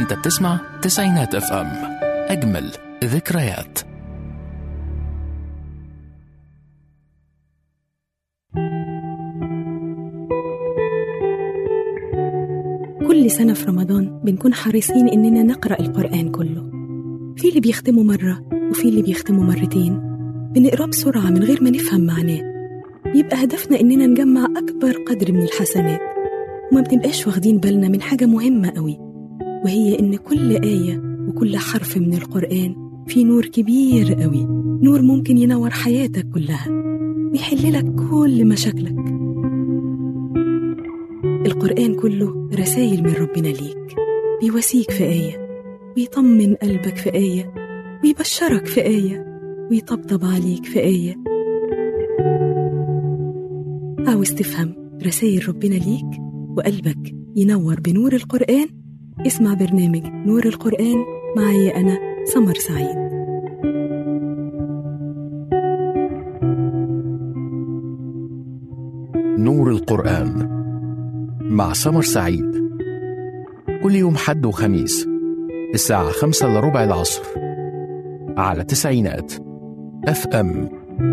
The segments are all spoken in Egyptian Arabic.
انت بتسمع تسعينات اف ام اجمل ذكريات كل سنة في رمضان بنكون حريصين إننا نقرأ القرآن كله في اللي بيختمه مرة وفي اللي بيختمه مرتين بنقراه بسرعة من غير ما نفهم معناه بيبقى هدفنا إننا نجمع أكبر قدر من الحسنات وما بنبقاش واخدين بالنا من حاجة مهمة قوي وهي إن كل آية وكل حرف من القرآن فيه نور كبير قوي نور ممكن ينور حياتك كلها ويحللك كل مشاكلك القرآن كله رسائل من ربنا ليك بيواسيك في آية ويطمن قلبك في آية ويبشرك في آية ويطبطب عليك في آية عاوز تفهم رسائل ربنا ليك وقلبك ينور بنور القرآن اسمع برنامج نور القرآن معي أنا سمر سعيد نور القرآن مع سمر سعيد كل يوم حد وخميس الساعة خمسة إلا ربع العصر على تسعينات اف ام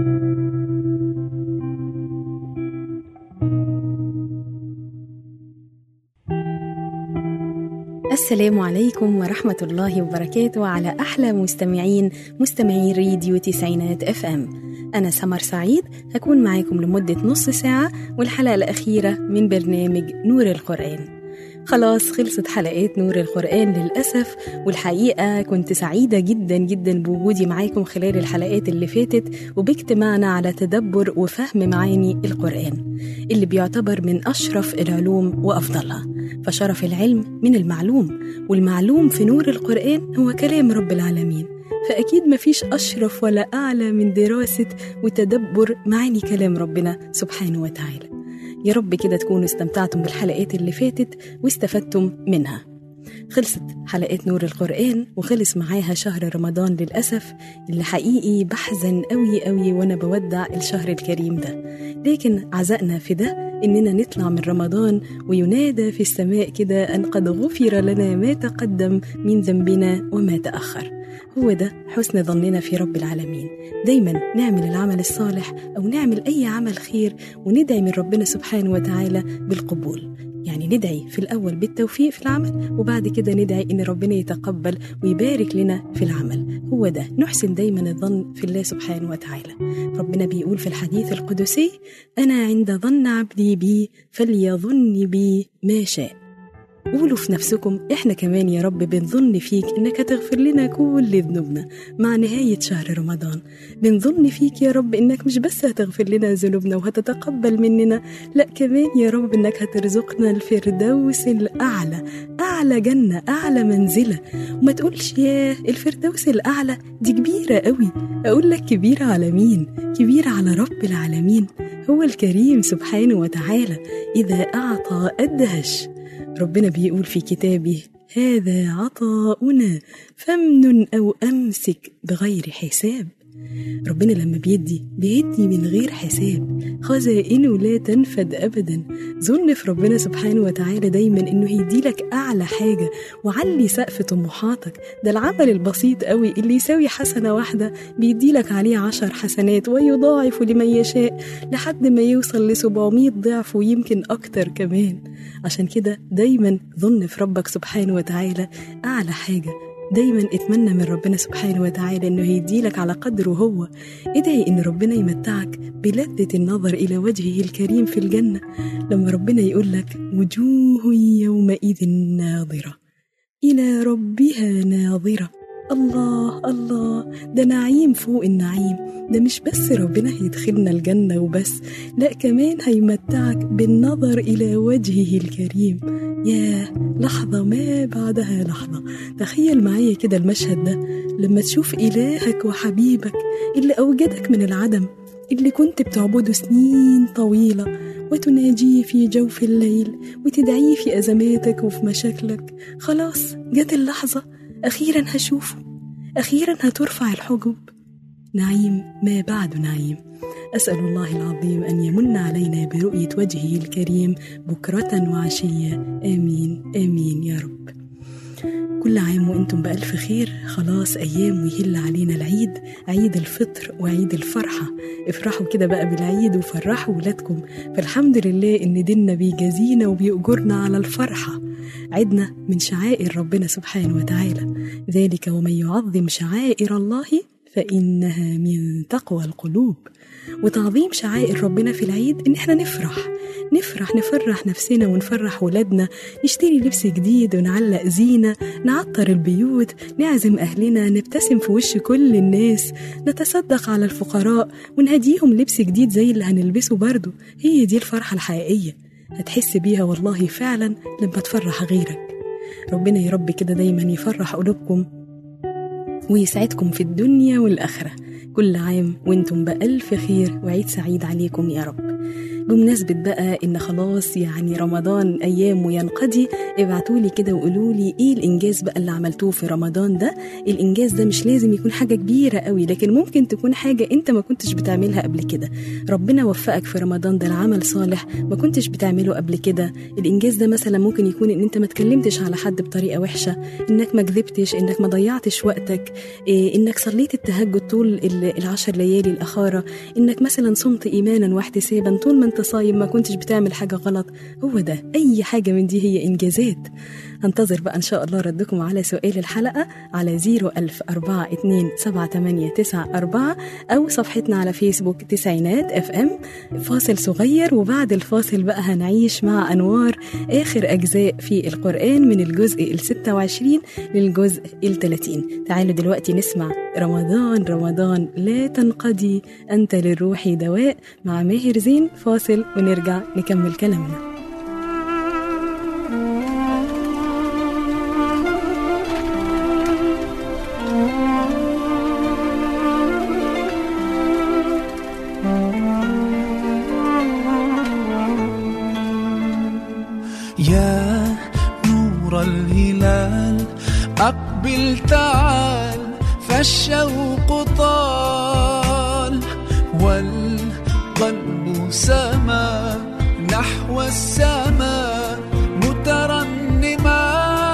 السلام عليكم ورحمة الله وبركاته على أحلى مستمعين مستمعين راديو تسعينات اف ام أنا سمر سعيد هكون معاكم لمدة نص ساعة والحلقة الأخيرة من برنامج نور القرآن خلاص خلصت حلقات نور القرآن للأسف والحقيقة كنت سعيدة جدا جدا بوجودي معاكم خلال الحلقات اللي فاتت وباجتماعنا على تدبر وفهم معاني القرآن اللي بيعتبر من أشرف العلوم وأفضلها فشرف العلم من المعلوم والمعلوم في نور القرآن هو كلام رب العالمين فأكيد مفيش أشرف ولا أعلى من دراسة وتدبر معاني كلام ربنا سبحانه وتعالى يا رب كده تكونوا استمتعتم بالحلقات اللي فاتت واستفدتم منها خلصت حلقات نور القرآن وخلص معاها شهر رمضان للأسف اللي حقيقي بحزن قوي قوي وأنا بودع الشهر الكريم ده لكن عزقنا في ده إننا نطلع من رمضان وينادى في السماء كده أن قد غفر لنا ما تقدم من ذنبنا وما تأخر هو ده حسن ظننا في رب العالمين دايما نعمل العمل الصالح أو نعمل أي عمل خير وندعي من ربنا سبحانه وتعالى بالقبول يعني ندعي في الأول بالتوفيق في العمل وبعد كده ندعي إن ربنا يتقبل ويبارك لنا في العمل هو ده نحسن دايما الظن في الله سبحانه وتعالى ربنا بيقول في الحديث القدسي أنا عند ظن عبدي بي فليظن بي ما شاء قولوا في نفسكم احنا كمان يا رب بنظن فيك انك هتغفر لنا كل ذنوبنا مع نهاية شهر رمضان بنظن فيك يا رب انك مش بس هتغفر لنا ذنوبنا وهتتقبل مننا لا كمان يا رب انك هترزقنا الفردوس الاعلى اعلى جنة اعلى منزلة وما تقولش ياه الفردوس الاعلى دي كبيرة قوي اقول لك كبيرة على مين كبيرة على رب العالمين هو الكريم سبحانه وتعالى اذا اعطى ادهش ربنا بيقول في كتابه هذا عطاؤنا فمن أو أمسك بغير حساب ربنا لما بيدي بيدي من غير حساب خزائنه لا تنفد أبدا ظن في ربنا سبحانه وتعالى دايما إنه هيديلك أعلى حاجة وعلي سقف طموحاتك ده العمل البسيط قوي اللي يساوي حسنة واحدة بيديلك عليه عشر حسنات ويضاعف لمن يشاء لحد ما يوصل ل 700 ضعف ويمكن أكتر كمان عشان كده دايما ظن في ربك سبحانه وتعالى أعلى حاجة دايما اتمنى من ربنا سبحانه وتعالى انه يديلك على قدره هو ادعي ان ربنا يمتعك بلذة النظر الى وجهه الكريم في الجنة لما ربنا يقول لك وجوه يومئذ ناظرة الى ربها ناظرة الله الله ده نعيم فوق النعيم ده مش بس ربنا هيدخلنا الجنة وبس لا كمان هيمتعك بالنظر إلى وجهه الكريم ياه لحظة ما بعدها لحظة تخيل معايا كده المشهد ده لما تشوف إلهك وحبيبك اللي أوجدك من العدم اللي كنت بتعبده سنين طويلة وتناجيه في جوف الليل وتدعيه في أزماتك وفي مشاكلك خلاص جت اللحظة أخيرا هشوفه أخيرا هترفع الحجب نعيم ما بعد نعيم أسأل الله العظيم أن يمن علينا برؤية وجهه الكريم بكرة وعشية آمين آمين يا رب كل عام وانتم بألف خير خلاص أيام ويهل علينا العيد عيد الفطر وعيد الفرحة افرحوا كده بقى بالعيد وفرحوا ولادكم فالحمد لله إن ديننا بيجازينا وبيأجرنا على الفرحة عيدنا من شعائر ربنا سبحانه وتعالى ذلك ومن يعظم شعائر الله فإنها من تقوى القلوب وتعظيم شعائر ربنا في العيد إن إحنا نفرح نفرح نفرح نفسنا ونفرح ولادنا نشتري لبس جديد ونعلق زينة نعطر البيوت نعزم أهلنا نبتسم في وش كل الناس نتصدق على الفقراء ونهديهم لبس جديد زي اللي هنلبسه برضه هي دي الفرحة الحقيقية هتحس بيها والله فعلا لما تفرح غيرك ربنا يا رب كده دايما يفرح قلوبكم ويسعدكم في الدنيا والآخرة كل عام وانتم بألف خير وعيد سعيد عليكم يا رب بمناسبة بقى إن خلاص يعني رمضان أيامه ينقضي ابعتولي كده وقولولي إيه الإنجاز بقى اللي عملتوه في رمضان ده الإنجاز ده مش لازم يكون حاجة كبيرة قوي لكن ممكن تكون حاجة أنت ما كنتش بتعملها قبل كده ربنا وفقك في رمضان ده لعمل صالح ما كنتش بتعمله قبل كده الإنجاز ده مثلا ممكن يكون إن أنت ما تكلمتش على حد بطريقة وحشة إنك ما كذبتش إنك ما ضيعتش وقتك إيه إنك صليت التهجد طول العشر ليالي الأخارة إنك مثلا صمت إيمانا واحتسابا طول ما أنت صايم ما كنتش بتعمل حاجة غلط هو ده أي حاجة من دي هي إنجازات هنتظر بقى إن شاء الله ردكم على سؤال الحلقة على 01042 أو صفحتنا على فيسبوك تسعينات اف ام فاصل صغير وبعد الفاصل بقى هنعيش مع أنوار آخر أجزاء في القرآن من الجزء ال 26 للجزء ال 30 تعالوا دلوقتي نسمع رمضان رمضان لا تنقضي أنت للروح دواء مع ماهر زين فاصل ونرجع نكمل كلامنا يا نور الهلال أقبل تعال فالشوق طال والقلب سما نحو السماء مترنما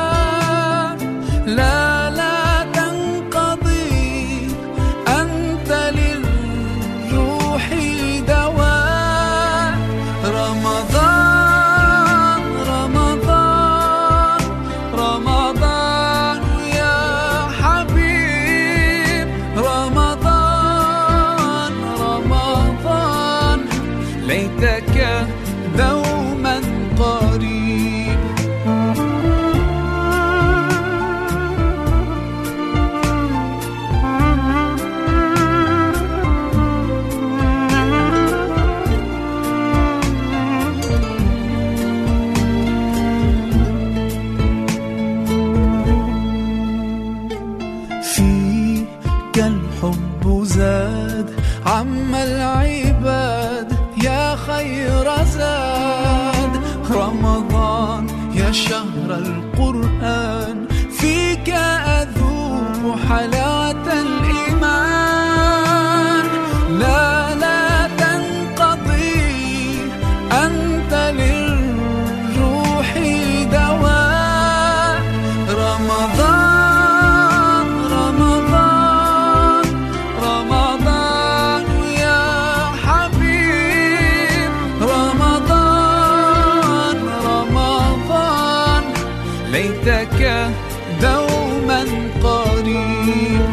لا لا تنقضي أنت للروح دواء رمضان رمضان رمضان يا حبيب رمضان رمضان ليتك دوما قريب فيك الحب زاد عم العباد يا خير زاد رمضان يا شهر القرآن فيك أذوق حلاوة الإيمان لا لا تنقضي أنت للروح دواء رمضان رمضان رمضان يا حبيب رمضان رمضان ليتك دوما قريب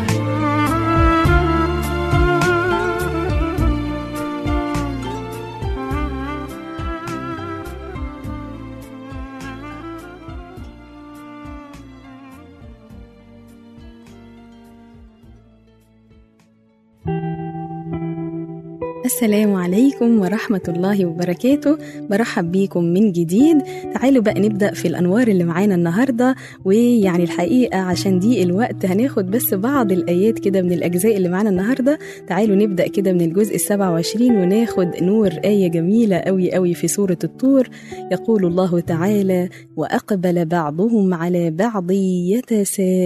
السلام عليكم ورحمة الله وبركاته برحب بيكم من جديد تعالوا بقى نبدأ في الأنوار اللي معانا النهاردة ويعني الحقيقة عشان دي الوقت هناخد بس بعض الآيات كده من الأجزاء اللي معانا النهاردة تعالوا نبدأ كده من الجزء السبعة وعشرين وناخد نور آية جميلة أوي أوي في سورة الطور يقول الله تعالى وأقبل بعضهم على بعض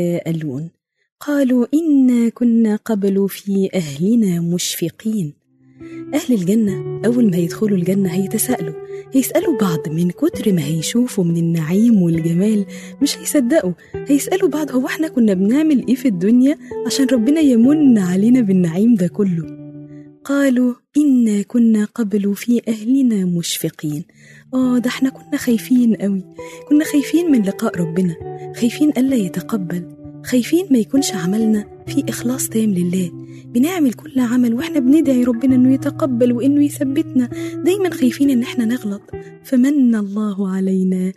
يتساءلون قالوا إنا كنا قبل في أهلنا مشفقين أهل الجنة أول ما يدخلوا الجنة هيتساءلوا هيسألوا بعض من كتر ما هيشوفوا من النعيم والجمال مش هيصدقوا هيسألوا بعض هو احنا كنا بنعمل ايه في الدنيا عشان ربنا يمن علينا بالنعيم ده كله قالوا إنا كنا قبل في أهلنا مشفقين آه ده احنا كنا خايفين قوي كنا خايفين من لقاء ربنا خايفين ألا يتقبل خايفين ما يكونش عملنا في إخلاص تام لله بنعمل كل عمل واحنا بندعي ربنا انه يتقبل وانه يثبتنا دايما خايفين ان احنا نغلط فمن الله علينا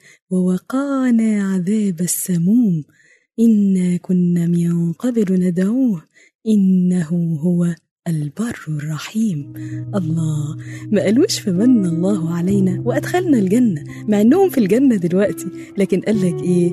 ووقانا عذاب السموم إنا كنا من قبل ندعوه إنه هو البر الرحيم الله ما قالوش فمن الله علينا وأدخلنا الجنة مع أنهم في الجنة دلوقتي لكن قال لك إيه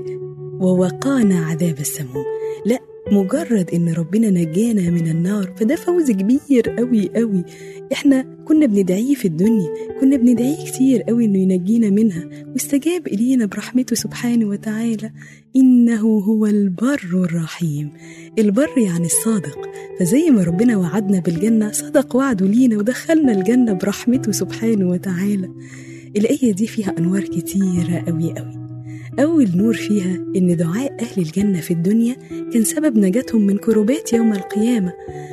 ووقانا عذاب السموم لا مجرد ان ربنا نجانا من النار فده فوز كبير قوي قوي احنا كنا بندعيه في الدنيا كنا بندعيه كتير قوي انه ينجينا منها واستجاب الينا برحمته سبحانه وتعالى انه هو البر الرحيم البر يعني الصادق فزي ما ربنا وعدنا بالجنه صدق وعده لينا ودخلنا الجنه برحمته سبحانه وتعالى الايه دي فيها انوار كتيره قوي قوي أول نور فيها إن دعاء أهل الجنة في الدنيا كان سبب نجاتهم من كروبات يوم القيامة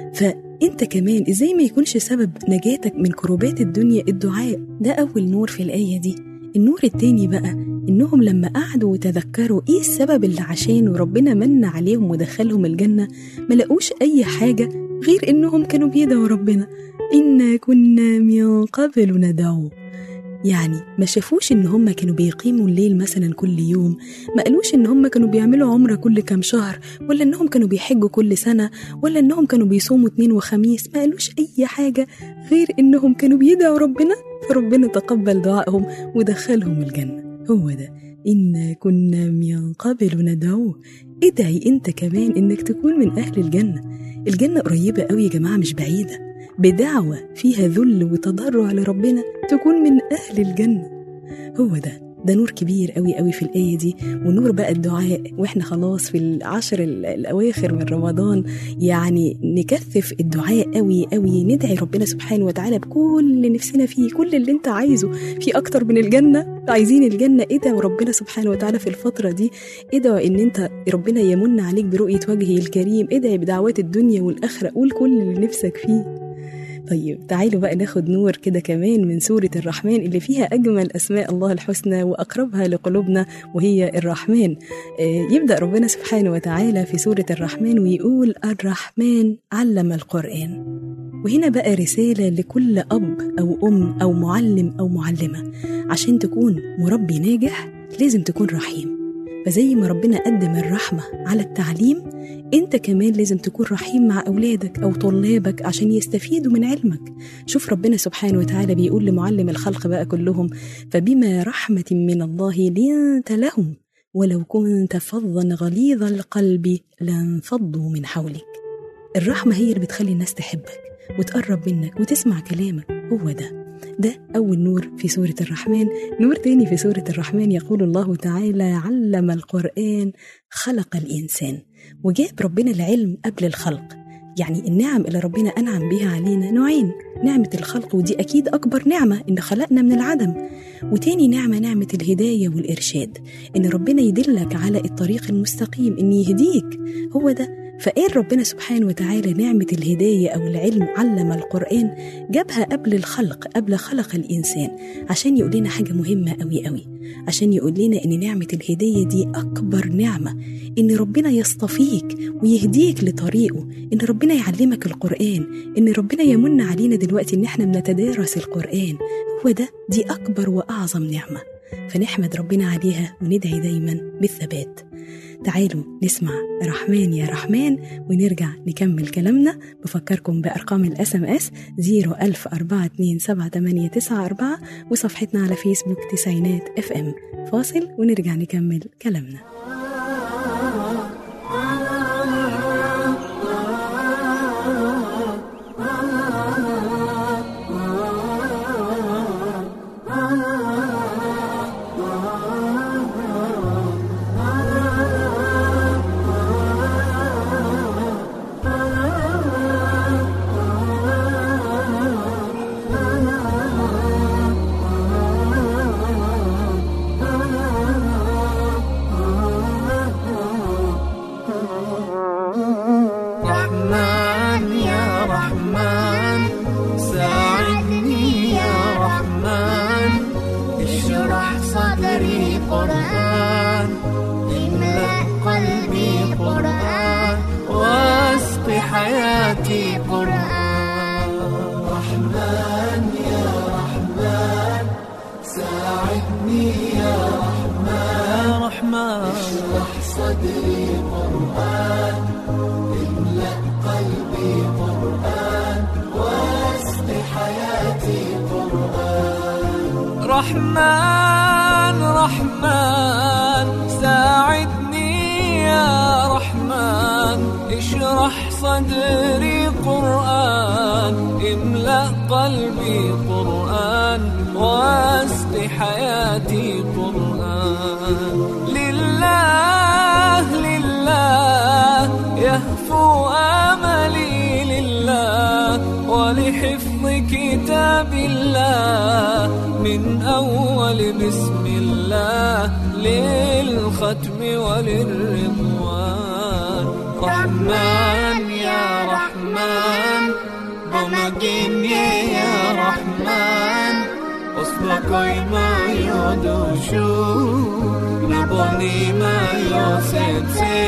فأنت كمان إزاي ما يكونش سبب نجاتك من كروبات الدنيا الدعاء ده أول نور في الآية دي النور التاني بقى إنهم لما قعدوا وتذكروا إيه السبب اللي عشانه ربنا من عليهم ودخلهم الجنة ما لقوش أي حاجة غير إنهم كانوا بيدعوا ربنا إنا كنا من قبل ندعوه يعني ما شافوش ان هم كانوا بيقيموا الليل مثلا كل يوم ما قالوش ان هم كانوا بيعملوا عمره كل كام شهر ولا انهم كانوا بيحجوا كل سنه ولا انهم كانوا بيصوموا اتنين وخميس ما قالوش اي حاجه غير انهم كانوا بيدعوا ربنا فربنا تقبل دعائهم ودخلهم الجنه هو ده إنا كنا من قبل ندعوه ادعي انت كمان انك تكون من اهل الجنه الجنه قريبه قوي يا جماعه مش بعيده بدعوة فيها ذل وتضرع لربنا تكون من أهل الجنة هو ده ده نور كبير قوي قوي في الآية دي ونور بقى الدعاء وإحنا خلاص في العشر الأواخر من رمضان يعني نكثف الدعاء قوي قوي ندعي ربنا سبحانه وتعالى بكل اللي نفسنا فيه كل اللي انت عايزه في أكتر من الجنة عايزين الجنة ادعوا ربنا سبحانه وتعالى في الفترة دي ادعوا إن انت ربنا يمن عليك برؤية وجهه الكريم ادعي بدعوات الدنيا والآخرة قول كل اللي نفسك فيه طيب تعالوا بقى ناخد نور كده كمان من سورة الرحمن اللي فيها أجمل أسماء الله الحسنى وأقربها لقلوبنا وهي الرحمن يبدأ ربنا سبحانه وتعالى في سورة الرحمن ويقول الرحمن علم القرآن وهنا بقى رسالة لكل أب أو أم أو معلم أو معلمة عشان تكون مربي ناجح لازم تكون رحيم فزي ما ربنا قدم الرحمة على التعليم انت كمان لازم تكون رحيم مع أولادك أو طلابك عشان يستفيدوا من علمك شوف ربنا سبحانه وتعالى بيقول لمعلم الخلق بقى كلهم فبما رحمة من الله لنت لهم ولو كنت فظا غليظ القلب لانفضوا من حولك الرحمة هي اللي بتخلي الناس تحبك وتقرب منك وتسمع كلامك هو ده ده أول نور في سورة الرحمن نور تاني في سورة الرحمن يقول الله تعالى علم القرآن خلق الإنسان وجاب ربنا العلم قبل الخلق يعني النعم اللي ربنا أنعم بها علينا نوعين نعمة الخلق ودي أكيد أكبر نعمة إن خلقنا من العدم وتاني نعمة نعمة الهداية والإرشاد إن ربنا يدلك على الطريق المستقيم إن يهديك هو ده فقال ربنا سبحانه وتعالى نعمة الهداية أو العلم علم القرآن جابها قبل الخلق قبل خلق الإنسان عشان يقول لنا حاجة مهمة أوي أوي عشان يقول لنا إن نعمة الهداية دي أكبر نعمة إن ربنا يصطفيك ويهديك لطريقه إن ربنا يعلمك القرآن إن ربنا يمن علينا دلوقتي إن إحنا بنتدارس القرآن هو ده دي أكبر وأعظم نعمة فنحمد ربنا عليها وندعي دايما بالثبات تعالوا نسمع رحمن يا رحمن ونرجع نكمل كلامنا بفكركم بأرقام الاس ام اس 010427894 وصفحتنا على فيسبوك تسعينات اف ام فاصل ونرجع نكمل كلامنا قرآن املأ قلبي قرآن واسق حياتي قرآن رحمن يا رحمن ساعدني يا رحمن يا رحمن اشرح صدري قرآن املأ قلبي قرآن واسق حياتي قرآن رحمن رحمن ساعدني يا رحمن اشرح صدري قرآن املأ قلبي قرآن واسق حياتي قرآن لله لله يهفو املي لله ولحفظ كتاب الله من اول بسم الله للختم وللرضوان رحمن يا رحمن بمجيني يا رحمن أصلكوي ما يدوشو نبوني ما يوسيتسي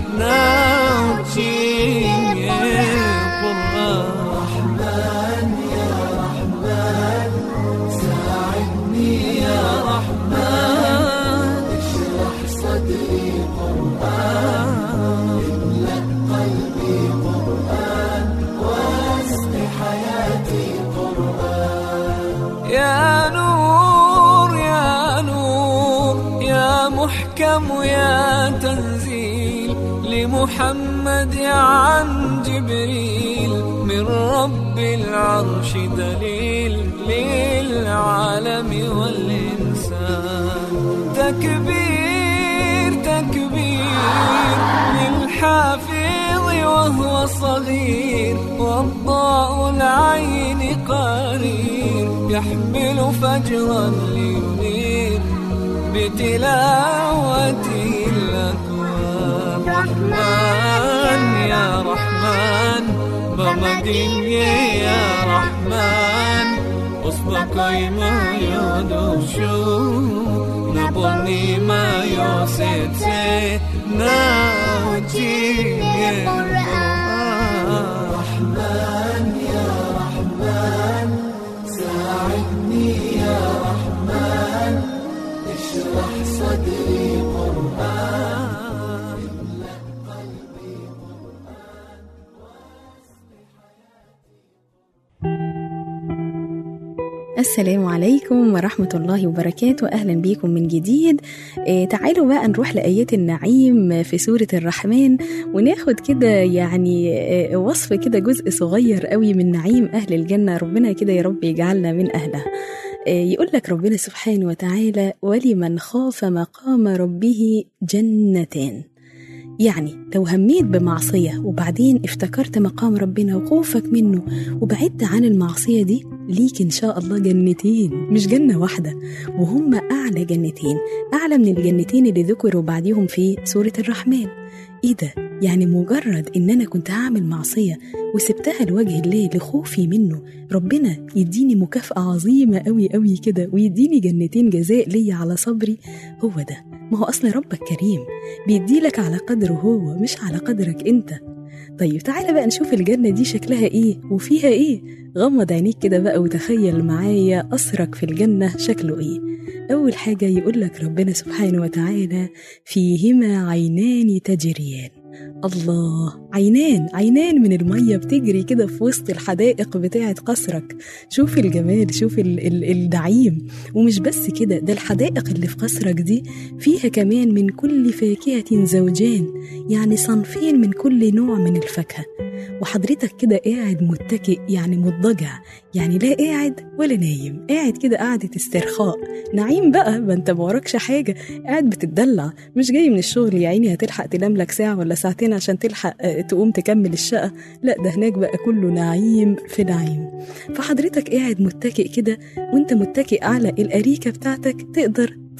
ناوتشيني قرآن رحمن يا رحمن ساعدني يا رحمن اشرح صدري قرآن املأ قلبي قرآن واسق حياتي قرآن يا نور يا نور يا محكم يا تنزيل لمحمد عن جبريل من رب العرش دليل للعالم والإنسان تكبير تكبير للحافظ وهو صغير والضاء العين قرير يحمل فجرا لينير بتلاوته الأكوان رحمن يا رحمن بمديني يا رحمن أصبحي ما يدوشو نبني ما يوسيتسي ناوتي رحمن يا رحمن ساعدني يا رحمن اشرح صدري قرآن السلام عليكم ورحمة الله وبركاته أهلا بيكم من جديد آه تعالوا بقى نروح لآيات النعيم في سورة الرحمن وناخد كده يعني آه وصف كده جزء صغير قوي من نعيم أهل الجنة ربنا كده يا رب يجعلنا من أهلها آه يقول لك ربنا سبحانه وتعالى ولمن خاف مقام ربه جنتان يعني لو هميت بمعصية وبعدين افتكرت مقام ربنا وخوفك منه وبعدت عن المعصية دي ليك إن شاء الله جنتين مش جنة واحدة وهم أعلى جنتين أعلى من الجنتين اللي ذكروا بعديهم في سورة الرحمن إيه ده؟ يعني مجرد إن أنا كنت هعمل معصية وسبتها لوجه الله لخوفي منه ربنا يديني مكافأة عظيمة أوي أوي كده ويديني جنتين جزاء ليا على صبري هو ده ما هو أصل ربك كريم بيديلك على قدره هو مش على قدرك أنت طيب تعالى بقى نشوف الجنة دي شكلها إيه وفيها إيه غمض عينيك كده بقى وتخيل معايا قصرك في الجنة شكله إيه أول حاجة يقول لك ربنا سبحانه وتعالى فيهما عينان تجريان الله عينان عينان من المية بتجري كده في وسط الحدائق بتاعة قصرك شوف الجمال شوف ال ال النعيم ومش بس كده ده الحدائق اللي في قصرك دي فيها كمان من كل فاكهة زوجان يعني صنفين من كل نوع من الفاكهة وحضرتك كده قاعد متكئ يعني مضجع يعني لا قاعد ولا نايم قاعد كده قعدة استرخاء نعيم بقى ما انت ما وراكش حاجة قاعد بتتدلع مش جاي من الشغل يا عيني هتلحق تنام لك ساعة ولا ساعتين عشان تلحق آه، تقوم تكمل الشقة لا ده هناك بقى كله نعيم في نعيم فحضرتك قاعد متكئ كده وانت متكئ على الأريكة بتاعتك تقدر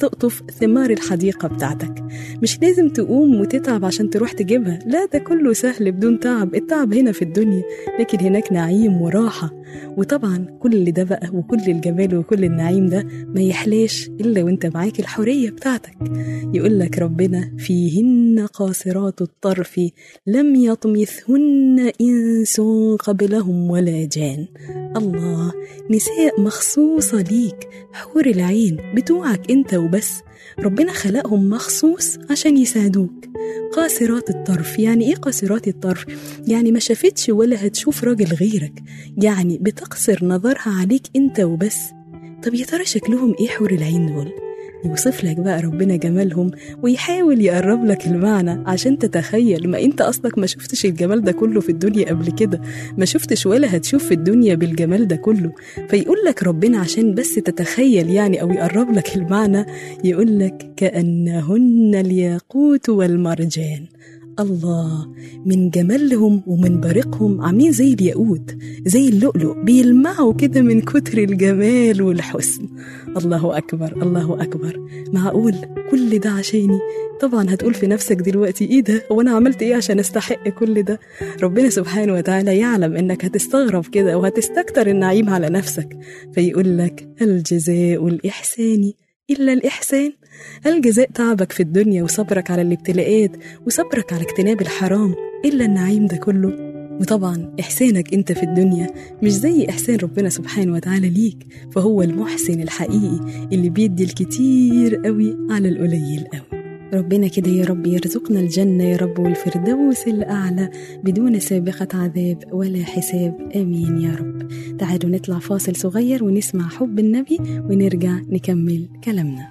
تقطف ثمار الحديقة بتاعتك مش لازم تقوم وتتعب عشان تروح تجيبها لا ده كله سهل بدون تعب التعب هنا في الدنيا لكن هناك نعيم وراحة وطبعا كل ده بقى وكل الجمال وكل النعيم ده ما يحلاش إلا وانت معاك الحرية بتاعتك يقول لك ربنا فيهن قاصرات الطرف لم يطمثهن إنس قبلهم ولا جان الله نساء مخصوصة ليك حور العين بتوعك انت وبس ربنا خلقهم مخصوص عشان يساعدوك قاصرات الطرف يعني ايه قاصرات الطرف يعني ما شافتش ولا هتشوف راجل غيرك يعني بتقصر نظرها عليك انت وبس طب يا ترى شكلهم ايه حور العين دول يوصف لك بقى ربنا جمالهم ويحاول يقرب لك المعنى عشان تتخيل ما انت اصلك ما شفتش الجمال ده كله في الدنيا قبل كده ما شفتش ولا هتشوف في الدنيا بالجمال ده كله فيقول لك ربنا عشان بس تتخيل يعني او يقرب لك المعنى يقول لك كأنهن الياقوت والمرجان الله من جمالهم ومن بريقهم عاملين زي الياقوت زي اللؤلؤ بيلمعوا كده من كتر الجمال والحسن الله أكبر الله أكبر معقول كل ده عشاني طبعا هتقول في نفسك دلوقتي ايه ده وانا عملت ايه عشان استحق كل ده ربنا سبحانه وتعالى يعلم انك هتستغرب كده وهتستكتر النعيم على نفسك فيقول لك الجزاء الإحسان إلا الإحسان الجزاء تعبك في الدنيا وصبرك على الابتلاءات وصبرك على اجتناب الحرام إلا النعيم ده كله وطبعا إحسانك أنت في الدنيا مش زي إحسان ربنا سبحانه وتعالى ليك فهو المحسن الحقيقي اللي بيدي الكتير قوي على القليل قوي ربنا كده يا رب يرزقنا الجنة يا رب والفردوس الأعلى بدون سابقة عذاب ولا حساب آمين يا رب تعالوا نطلع فاصل صغير ونسمع حب النبي ونرجع نكمل كلامنا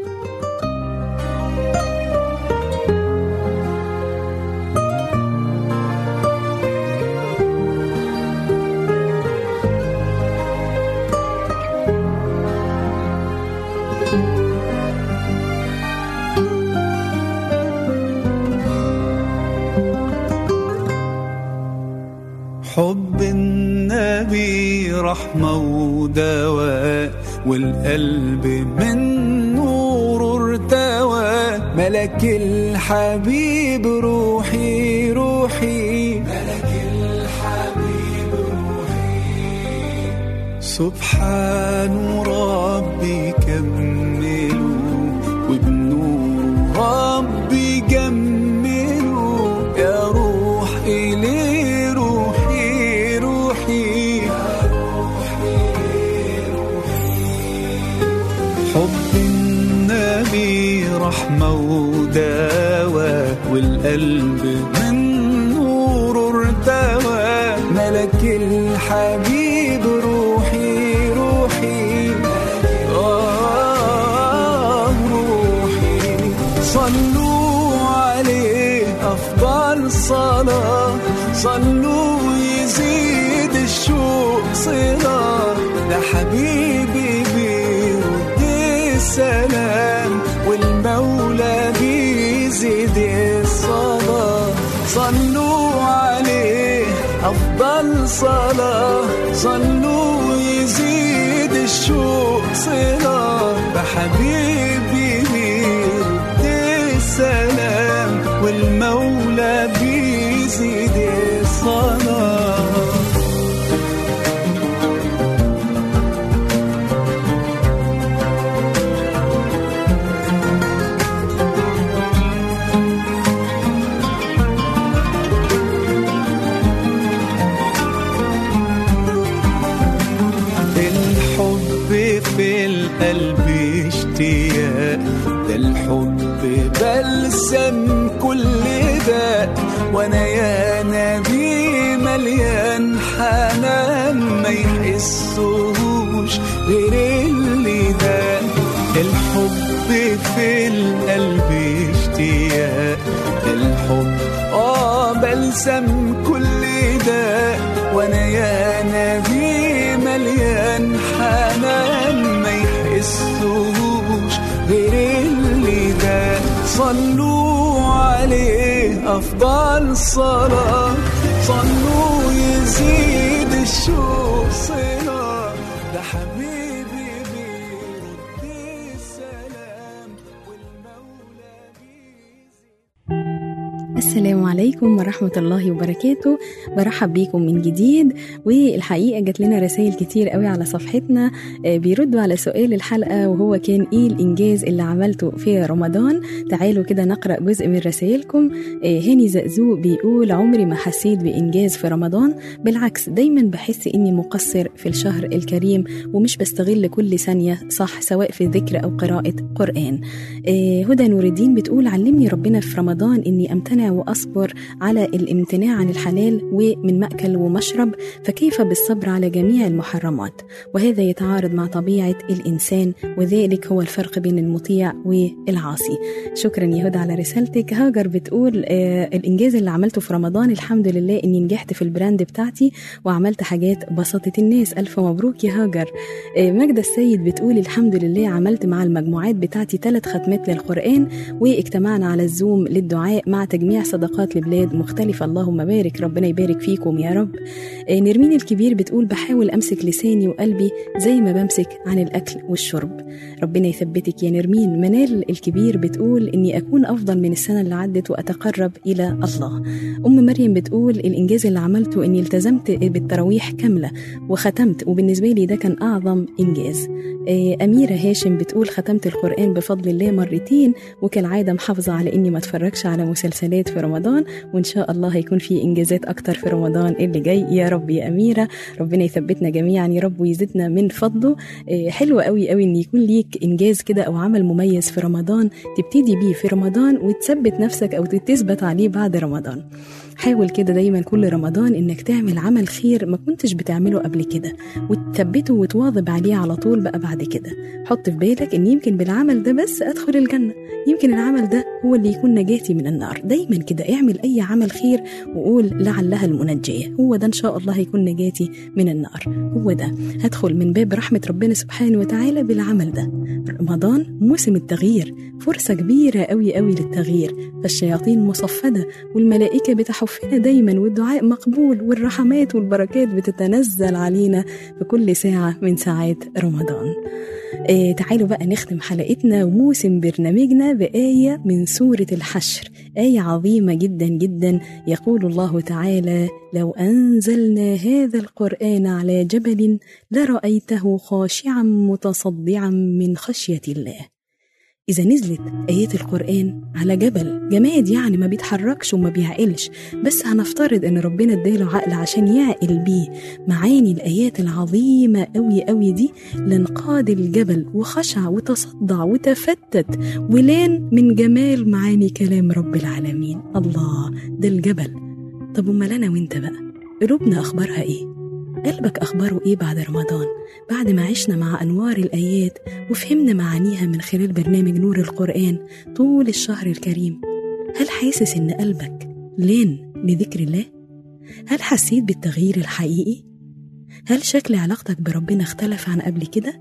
حب النبي رحمة ودواء والقلب من نور ارتوى ملك الحبيب روحي روحي ملك الحبيب روحي سبحان ربي كملوا وبنور ربي جملوا يا روح إلي روحي روحي حب النبي رحمة ودواء والقلب من نور ارتوى ملك الحبيب روحي روحي آه روحي صلوا عليه أفضل صلاة صلوا يزيد الشوق صلاة ده حبيبي بيرد السلام والمولى بيزيد الصلاة صلوا عليه أفضل صلاة صلوا يزيد الشوق صلاة بحبيبي بيرد السلام والمولى بيزيد الصلاة الحب في القلب اشتياق ده الحب بلسم كل داء وانا يا نبي مليان حنان ما يحسوش غير اللي ده الحب في القلب اشتياق ده الحب اه بلسم كل داء وانا يا نبي مليان حنان ما يحسوش غير اللي ده صلوا عليه افضل صلاه صلوا يزيد الشوق صلاه ده حبيبي بيرد السلام السلام عليكم ورحمة الله وبركاته برحب بيكم من جديد والحقيقة جات لنا رسائل كتير قوي على صفحتنا آه، بيردوا على سؤال الحلقة وهو كان إيه الإنجاز اللي عملته في رمضان تعالوا كده نقرأ جزء من رسائلكم آه، هاني زقزوق بيقول عمري ما حسيت بإنجاز في رمضان بالعكس دايما بحس إني مقصر في الشهر الكريم ومش بستغل كل ثانية صح سواء في ذكر أو قراءة قرآن آه، هدى نور الدين بتقول علمني ربنا في رمضان إني أمتنع وأصبر على الامتناع عن الحلال ومن مأكل ومشرب فكيف بالصبر على جميع المحرمات وهذا يتعارض مع طبيعة الإنسان وذلك هو الفرق بين المطيع والعاصي شكرا يا هدى على رسالتك هاجر بتقول آه الإنجاز اللي عملته في رمضان الحمد لله إني نجحت في البراند بتاعتي وعملت حاجات بسطت الناس ألف مبروك يا هاجر آه ماجدة السيد بتقول الحمد لله عملت مع المجموعات بتاعتي ثلاث ختمات للقرآن واجتمعنا على الزوم للدعاء مع تجميع صدقات لبلاد مختلفة اللهم بارك ربنا يبارك فيكم يا رب آه، نرمين الكبير بتقول بحاول أمسك لساني وقلبي زي ما بمسك عن الأكل والشرب ربنا يثبتك يا نرمين منال الكبير بتقول إني أكون أفضل من السنة اللي عدت وأتقرب إلى الله أم مريم بتقول الإنجاز اللي عملته إني التزمت بالتراويح كاملة وختمت وبالنسبة لي ده كان أعظم إنجاز آه، أميرة هاشم بتقول ختمت القرآن بفضل الله مرتين وكالعادة محافظة على إني ما أتفرجش على مسلسلات في رمضان وإن شاء الله هيكون في إنجازات أكتر في رمضان اللي جاي يا رب يا أميرة ربنا يثبتنا جميعا يا رب ويزيدنا من فضله آه، حلو قوي قوي إن يكون ليك إنجاز كده أو عمل مميز في رمضان تبتدي بيه في رمضان وتثبت نفسك أو تثبت عليه بعد رمضان حاول كده دايما كل رمضان انك تعمل عمل خير ما كنتش بتعمله قبل كده وتثبته وتواظب عليه على طول بقى بعد كده حط في بالك ان يمكن بالعمل ده بس ادخل الجنة يمكن العمل ده هو اللي يكون نجاتي من النار دايما كده اعمل اي عمل خير وقول لعلها المنجية هو ده ان شاء الله هيكون نجاتي من النار هو ده هدخل من باب رحمة ربنا سبحانه وتعالى بالعمل ده رمضان موسم التغيير فرصة كبيرة قوي قوي للتغيير فالشياطين مصفدة والملائكة بتحفنا دايما والدعاء مقبول والرحمات والبركات بتتنزل علينا في كل ساعة من ساعات رمضان آه تعالوا بقى نختم حلقتنا وموسم برنامجنا بآية من سورة الحشر آية عظيمة جدا جدا يقول الله تعالى لو أنزلنا هذا القرآن على جبل لرأيته خاشعا متصدعا من خشية الله إذا نزلت آيات القرآن على جبل جماد يعني ما بيتحركش وما بيعقلش بس هنفترض إن ربنا اداله عقل عشان يعقل بيه معاني الآيات العظيمة أوي أوي دي لانقاد الجبل وخشع وتصدع وتفتت ولان من جمال معاني كلام رب العالمين الله ده الجبل طب أمال أنا وأنت بقى قلوبنا أخبارها إيه؟ قلبك أخباره إيه بعد رمضان؟ بعد ما عشنا مع أنوار الآيات وفهمنا معانيها من خلال برنامج نور القرآن طول الشهر الكريم هل حاسس إن قلبك لين لذكر الله؟ هل حسيت بالتغيير الحقيقي؟ هل شكل علاقتك بربنا اختلف عن قبل كده؟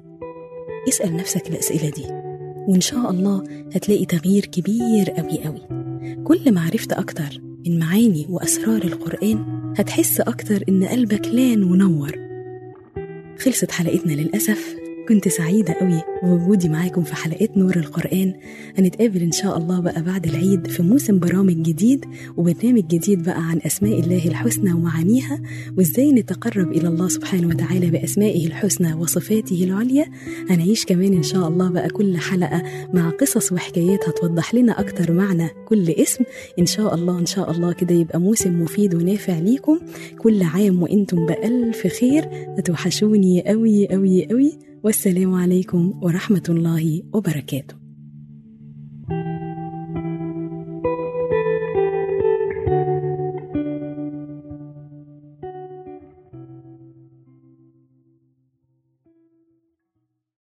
اسأل نفسك الأسئلة دي وإن شاء الله هتلاقي تغيير كبير أوي أوي كل ما عرفت أكتر من معاني وأسرار القرآن هتحس أكتر إن قلبك لان ونور خلصت حلقتنا للأسف كنت سعيدة قوي بوجودي معاكم في حلقات نور القرآن هنتقابل إن شاء الله بقى بعد العيد في موسم برامج جديد وبرنامج جديد بقى عن أسماء الله الحسنى ومعانيها وإزاي نتقرب إلى الله سبحانه وتعالى بأسمائه الحسنى وصفاته العليا هنعيش كمان إن شاء الله بقى كل حلقة مع قصص وحكايات هتوضح لنا أكتر معنى كل اسم إن شاء الله إن شاء الله كده يبقى موسم مفيد ونافع ليكم كل عام وإنتم بألف خير هتوحشوني قوي قوي قوي والسلام عليكم ورحمة الله وبركاته